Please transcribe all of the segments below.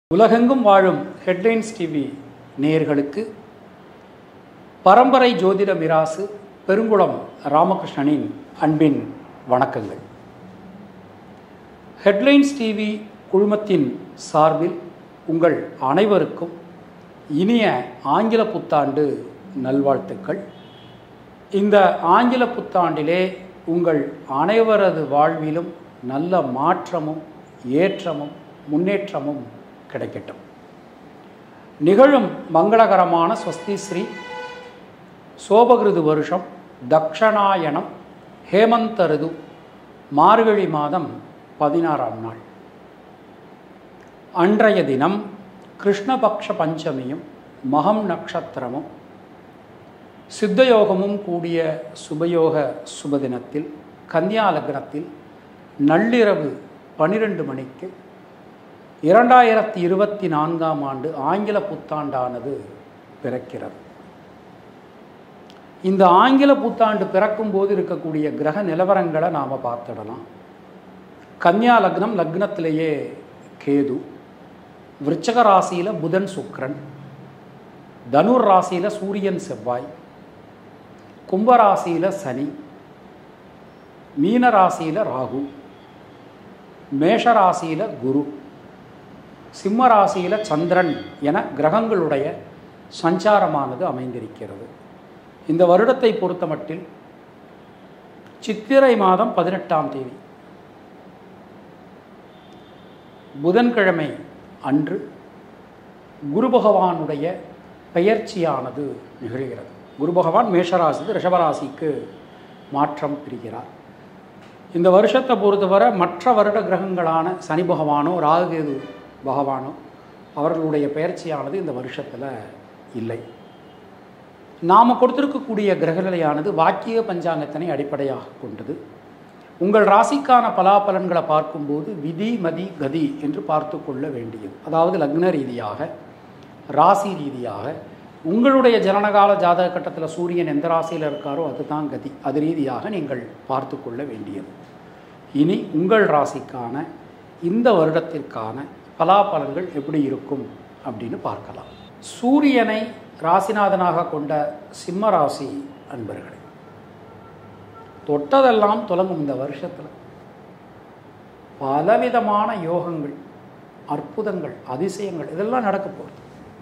உலகெங்கும் வாழும் headlines TV நேயர்களுக்கு பரம்பரை ஜோதிட மிராசு பெருங்குளம் ராமகிருஷ்ணனின் அன்பின் வணக்கங்கள் ஹெட்லைன்ஸ் டிவி குழுமத்தின் சார்பில் உங்கள் அனைவருக்கும் இனிய ஆங்கில புத்தாண்டு நல்வாழ்த்துக்கள் இந்த ஆங்கில புத்தாண்டிலே உங்கள் அனைவரது வாழ்விலும் நல்ல மாற்றமும் ஏற்றமும் முன்னேற்றமும் கிடைக்கட்டும் நிகழும் மங்களகரமான ஸ்வஸ்தி ஸ்ரீ சோபகிருது வருஷம் தக்ஷணாயனம் ஹேமந்த ரிது மார்கழி மாதம் பதினாறாம் நாள் அன்றைய தினம் கிருஷ்ணபக்ஷ பஞ்சமியும் மகம் நட்சத்திரமும் சித்தயோகமும் கூடிய சுபயோக சுபதினத்தில் கன்னியா லக்னத்தில் நள்ளிரவு பனிரெண்டு மணிக்கு இரண்டாயிரத்தி இருபத்தி நான்காம் ஆண்டு ஆங்கில புத்தாண்டானது பிறக்கிறது இந்த ஆங்கில புத்தாண்டு பிறக்கும் போது இருக்கக்கூடிய கிரக நிலவரங்களை நாம் பார்த்துடலாம் கன்னியா லக்னம் லக்னத்திலேயே கேது விருச்சக ராசியில் புதன் சுக்ரன் தனுர் ராசியில் சூரியன் செவ்வாய் கும்பராசியில் சனி மீன ராசியில் ராகு மேஷ ராசியில் குரு சிம்ம ராசியில் சந்திரன் என கிரகங்களுடைய சஞ்சாரமானது அமைந்திருக்கிறது இந்த வருடத்தை பொறுத்தமட்டில் சித்திரை மாதம் பதினெட்டாம் தேதி புதன்கிழமை அன்று குரு பகவானுடைய பெயர்ச்சியானது நிகழ்கிறது குரு பகவான் மேஷராசி ரிஷபராசிக்கு மாற்றம் பிரிகிறார் இந்த வருஷத்தை பொறுத்தவரை மற்ற வருட கிரகங்களான சனி பகவானோ ராகுகேது பகவானோ அவர்களுடைய பயிற்சியானது இந்த வருஷத்தில் இல்லை நாம் கொடுத்திருக்கக்கூடிய கிரகநிலையானது வாக்கிய பஞ்சாங்கத்தினை அடிப்படையாக கொண்டது உங்கள் ராசிக்கான பலாபலன்களை பார்க்கும்போது விதி மதி கதி என்று பார்த்து கொள்ள வேண்டியது அதாவது லக்ன ரீதியாக ராசி ரீதியாக உங்களுடைய ஜனனகால ஜாதக கட்டத்தில் சூரியன் எந்த ராசியில் இருக்காரோ அதுதான் கதி அது ரீதியாக நீங்கள் பார்த்து கொள்ள வேண்டியது இனி உங்கள் ராசிக்கான இந்த வருடத்திற்கான பலாபலன்கள் எப்படி இருக்கும் அப்படின்னு பார்க்கலாம் சூரியனை ராசிநாதனாக கொண்ட சிம்ம ராசி அன்பர்களே தொட்டதெல்லாம் தொடங்கும் இந்த வருஷத்தில் பலவிதமான யோகங்கள் அற்புதங்கள் அதிசயங்கள் இதெல்லாம் நடக்க போகுது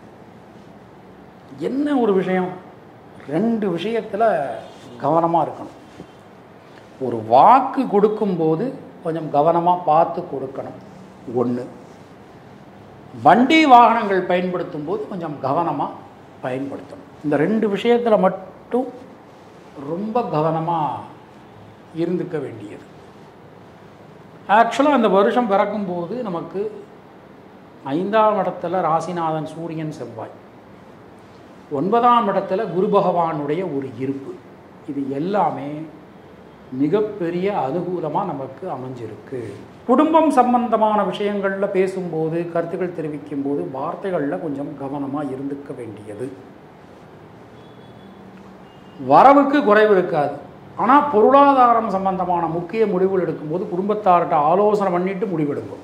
என்ன ஒரு விஷயம் ரெண்டு விஷயத்தில் கவனமாக இருக்கணும் ஒரு வாக்கு கொடுக்கும்போது கொஞ்சம் கவனமாக பார்த்து கொடுக்கணும் ஒன்று வண்டி வாகனங்கள் பயன்படுத்தும் போது கொஞ்சம் கவனமாக பயன்படுத்தணும் இந்த ரெண்டு விஷயத்தில் மட்டும் ரொம்ப கவனமாக இருந்துக்க வேண்டியது ஆக்சுவலாக அந்த வருஷம் பிறக்கும்போது நமக்கு ஐந்தாம் இடத்துல ராசிநாதன் சூரியன் செவ்வாய் ஒன்பதாம் இடத்துல குரு பகவானுடைய ஒரு இருப்பு இது எல்லாமே மிகப்பெரிய அனுகூலமாக நமக்கு அமைஞ்சிருக்கு குடும்பம் சம்பந்தமான விஷயங்களில் பேசும்போது கருத்துக்கள் தெரிவிக்கும் போது வார்த்தைகளில் கொஞ்சம் கவனமாக இருந்துக்க வேண்டியது வரவுக்கு குறைவு இருக்காது ஆனால் பொருளாதாரம் சம்பந்தமான முக்கிய முடிவுகள் எடுக்கும்போது குடும்பத்தார்கிட்ட ஆலோசனை பண்ணிட்டு முடிவெடுக்கும்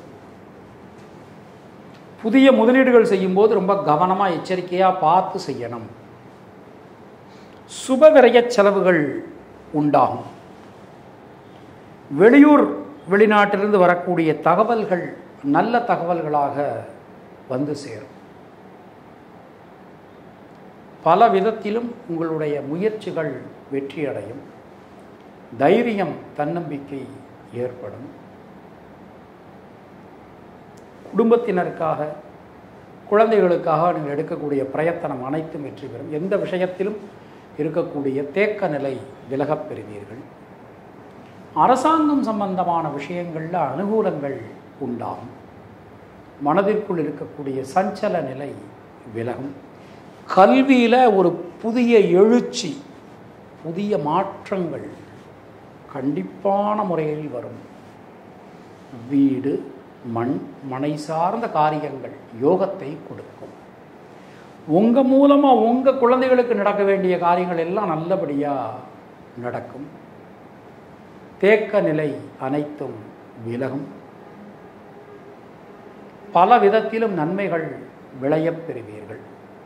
புதிய முதலீடுகள் செய்யும்போது ரொம்ப கவனமாக எச்சரிக்கையாக பார்த்து செய்யணும் சுப விரய செலவுகள் உண்டாகும் வெளியூர் வெளிநாட்டிலிருந்து வரக்கூடிய தகவல்கள் நல்ல தகவல்களாக வந்து சேரும் பல விதத்திலும் உங்களுடைய முயற்சிகள் வெற்றியடையும் தைரியம் தன்னம்பிக்கை ஏற்படும் குடும்பத்தினருக்காக குழந்தைகளுக்காக நீங்கள் எடுக்கக்கூடிய பிரயத்தனம் அனைத்தும் வெற்றி பெறும் எந்த விஷயத்திலும் இருக்கக்கூடிய தேக்க நிலை விலகப் பெறுவீர்கள் அரசாங்கம் சம்பந்தமான விஷயங்களில் அனுகூலங்கள் உண்டாகும் மனதிற்குள் இருக்கக்கூடிய சஞ்சல நிலை விலகும் கல்வியில் ஒரு புதிய எழுச்சி புதிய மாற்றங்கள் கண்டிப்பான முறையில் வரும் வீடு மண் மனை சார்ந்த காரியங்கள் யோகத்தை கொடுக்கும் உங்கள் மூலமாக உங்கள் குழந்தைகளுக்கு நடக்க வேண்டிய காரியங்கள் எல்லாம் நல்லபடியாக நடக்கும் தேக்க நிலை அனைத்தும் விலகும் பல விதத்திலும் நன்மைகள் விளையப் பெறுவீர்கள்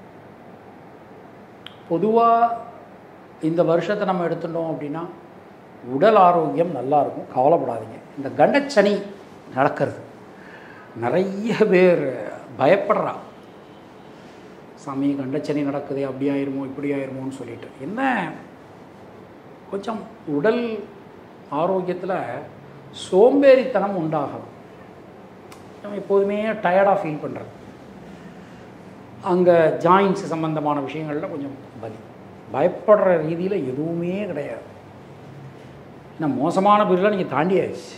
பொதுவாக இந்த வருஷத்தை நம்ம எடுத்துட்டோம் அப்படின்னா உடல் ஆரோக்கியம் நல்லா இருக்கும் கவலைப்படாதீங்க இந்த கண்டச்சனி நடக்கிறது நிறைய பேர் பயப்படுறா சாமி கண்டச்சனி நடக்குது அப்படி ஆயிருமோ இப்படி ஆயிருமோன்னு சொல்லிட்டு என்ன கொஞ்சம் உடல் ஆரோக்கியத்தில் சோம்பேறித்தனம் உண்டாகும் நம்ம எப்போதுமே டயர்டாக ஃபீல் பண்ணுறது அங்கே ஜாயின்ஸ் சம்பந்தமான விஷயங்களில் கொஞ்சம் பலி பயப்படுற ரீதியில் எதுவுமே கிடையாது ஏன்னா மோசமான பிரிவில் நீங்கள் தாண்டியாச்சு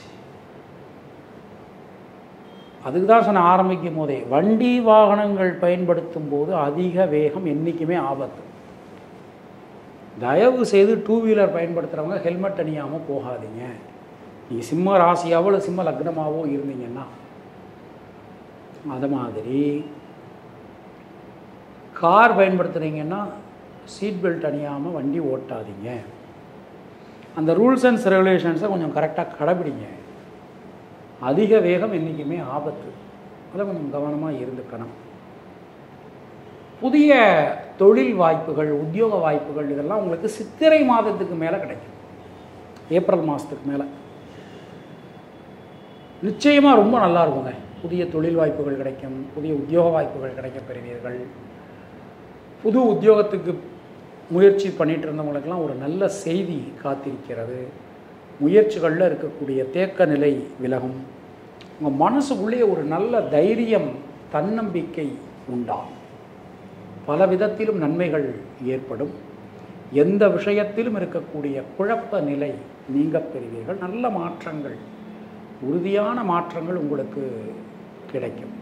அதுக்கு தான் சொன்ன ஆரம்பிக்கும் போதே வண்டி வாகனங்கள் பயன்படுத்தும் போது அதிக வேகம் என்றைக்குமே ஆபத்து தயவு செய்து டூ வீலர் பயன்படுத்துகிறவங்க ஹெல்மெட் அணியாமல் போகாதீங்க நீங்கள் சிம்ம ராசியாவோ இல்லை சிம்ம லக்னமாவோ இருந்தீங்கன்னா அது மாதிரி கார் பயன்படுத்துகிறீங்கன்னா சீட் பெல்ட் அணியாமல் வண்டி ஓட்டாதீங்க அந்த ரூல்ஸ் அண்ட் ரெகுலேஷன்ஸை கொஞ்சம் கரெக்டாக கடைபிடிங்க அதிக வேகம் என்றைக்குமே ஆபத்து அதில் கொஞ்சம் கவனமாக இருந்துக்கணும் புதிய தொழில் வாய்ப்புகள் உத்தியோக வாய்ப்புகள் இதெல்லாம் உங்களுக்கு சித்திரை மாதத்துக்கு மேலே கிடைக்கும் ஏப்ரல் மாதத்துக்கு மேலே நிச்சயமாக ரொம்ப நல்லா இருக்குங்க புதிய தொழில் வாய்ப்புகள் கிடைக்கும் புதிய உத்தியோக வாய்ப்புகள் கிடைக்க பெறுவீர்கள் புது உத்தியோகத்துக்கு முயற்சி பண்ணிட்டு இருந்தவங்களுக்கெல்லாம் ஒரு நல்ல செய்தி காத்திருக்கிறது முயற்சிகளில் இருக்கக்கூடிய தேக்க நிலை விலகும் உங்கள் மனசுக்குள்ளே ஒரு நல்ல தைரியம் தன்னம்பிக்கை உண்டாகும் பல விதத்திலும் நன்மைகள் ஏற்படும் எந்த விஷயத்திலும் இருக்கக்கூடிய குழப்ப நிலை நீங்க பெறுவீர்கள் நல்ல மாற்றங்கள் உறுதியான மாற்றங்கள் உங்களுக்கு கிடைக்கும்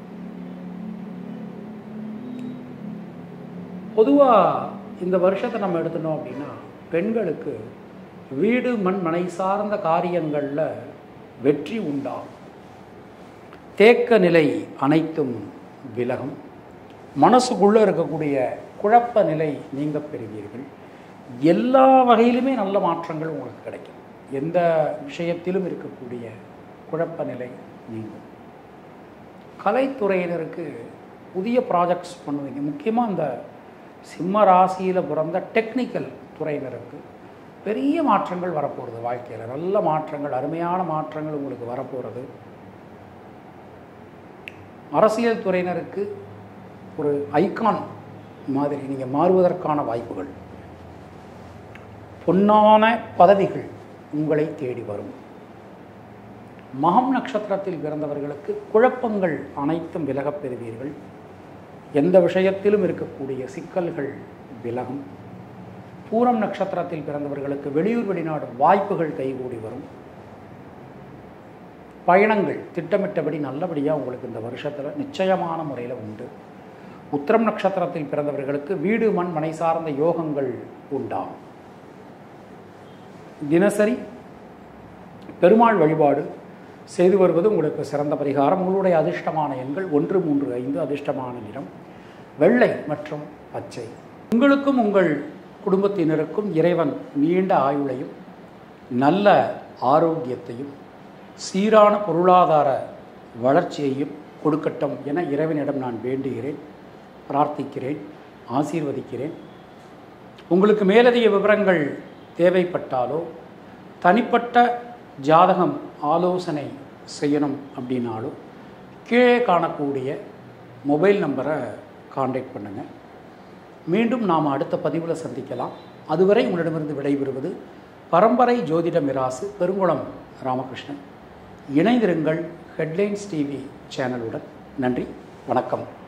பொதுவாக இந்த வருஷத்தை நம்ம எடுத்துட்டோம் அப்படின்னா பெண்களுக்கு வீடு மண் மனை சார்ந்த காரியங்களில் வெற்றி உண்டாகும் தேக்க நிலை அனைத்தும் விலகும் மனசுக்குள்ளே இருக்கக்கூடிய குழப்ப நிலை நீங்க பெறுவீர்கள் எல்லா வகையிலுமே நல்ல மாற்றங்கள் உங்களுக்கு கிடைக்கும் எந்த விஷயத்திலும் இருக்கக்கூடிய குழப்ப நிலை நீங்கும் கலைத்துறையினருக்கு புதிய ப்ராஜெக்ட்ஸ் பண்ணுவீங்க முக்கியமாக இந்த சிம்ம ராசியில் பிறந்த டெக்னிக்கல் துறையினருக்கு பெரிய மாற்றங்கள் வரப்போகிறது வாழ்க்கையில் நல்ல மாற்றங்கள் அருமையான மாற்றங்கள் உங்களுக்கு வரப்போகிறது அரசியல் துறையினருக்கு ஒரு ஐகான் மாதிரி நீங்கள் மாறுவதற்கான வாய்ப்புகள் பொன்னான பதவிகள் உங்களை தேடி வரும் மகம் நட்சத்திரத்தில் பிறந்தவர்களுக்கு குழப்பங்கள் அனைத்தும் விலகப் பெறுவீர்கள் எந்த விஷயத்திலும் இருக்கக்கூடிய சிக்கல்கள் விலகும் பூரம் நட்சத்திரத்தில் பிறந்தவர்களுக்கு வெளியூர் வெளிநாடு வாய்ப்புகள் கைகூடி வரும் பயணங்கள் திட்டமிட்டபடி நல்லபடியாக உங்களுக்கு இந்த வருஷத்தில் நிச்சயமான முறையில் உண்டு உத்திரம் நட்சத்திரத்தில் பிறந்தவர்களுக்கு வீடு மண் மனை சார்ந்த யோகங்கள் உண்டாகும் தினசரி பெருமாள் வழிபாடு செய்து வருவது உங்களுக்கு சிறந்த பரிகாரம் உங்களுடைய அதிர்ஷ்டமான எண்கள் ஒன்று மூன்று ஐந்து அதிர்ஷ்டமான நிறம் வெள்ளை மற்றும் பச்சை உங்களுக்கும் உங்கள் குடும்பத்தினருக்கும் இறைவன் நீண்ட ஆயுளையும் நல்ல ஆரோக்கியத்தையும் சீரான பொருளாதார வளர்ச்சியையும் கொடுக்கட்டும் என இறைவனிடம் நான் வேண்டுகிறேன் பிரார்த்திக்கிறேன் ஆசீர்வதிக்கிறேன் உங்களுக்கு மேலதிக விவரங்கள் தேவைப்பட்டாலோ தனிப்பட்ட ஜாதகம் ஆலோசனை செய்யணும் அப்படின்னாலும் கீழே காணக்கூடிய மொபைல் நம்பரை காண்டாக்ட் பண்ணுங்கள் மீண்டும் நாம் அடுத்த பதிவில் சந்திக்கலாம் அதுவரை உங்களிடமிருந்து விடைபெறுவது பரம்பரை ஜோதிட மிராசு பெருங்குளம் ராமகிருஷ்ணன் இணைந்திருங்கள் ஹெட்லைன்ஸ் டிவி சேனலுடன் நன்றி வணக்கம்